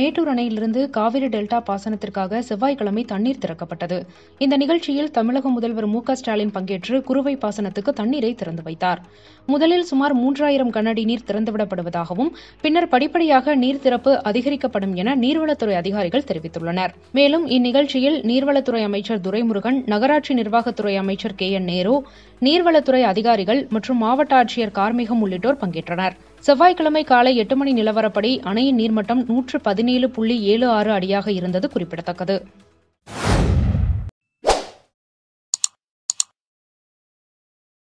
மேட்டூர் அணையிலிருந்து காவிரி டெல்டா பாசனத்திற்காக செவ்வாய்க்கிழமை தண்ணீர் திறக்கப்பட்டது இந்த நிகழ்ச்சியில் தமிழக முதல்வர் மு க ஸ்டாலின் பங்கேற்று குறுவை பாசனத்துக்கு தண்ணீரை திறந்து வைத்தார் முதலில் சுமார் மூன்றாயிரம் கனஅடி நீர் திறந்துவிடப்படுவதாகவும் பின்னர் படிப்படியாக நீர் திறப்பு அதிகரிக்கப்படும் என நீர்வளத்துறை அதிகாரிகள் தெரிவித்துள்ளனர் மேலும் இந்நிகழ்ச்சியில் நீர்வளத்துறை அமைச்சர் துரைமுருகன் நகராட்சி நிர்வாகத்துறை அமைச்சர் கே என் நேரு நீர்வளத்துறை அதிகாரிகள் மற்றும் மாவட்ட ஆட்சியர் கார்மிகம் உள்ளிட்டோர் பங்கேற்றனர் செவ்வாய்க்கிழமை காலை எட்டு மணி நிலவரப்படி அணையின் நீர்மட்டம் நூற்று பதினேழு புள்ளி ஏழு ஆறு அடியாக இருந்தது குறிப்பிடத்தக்கது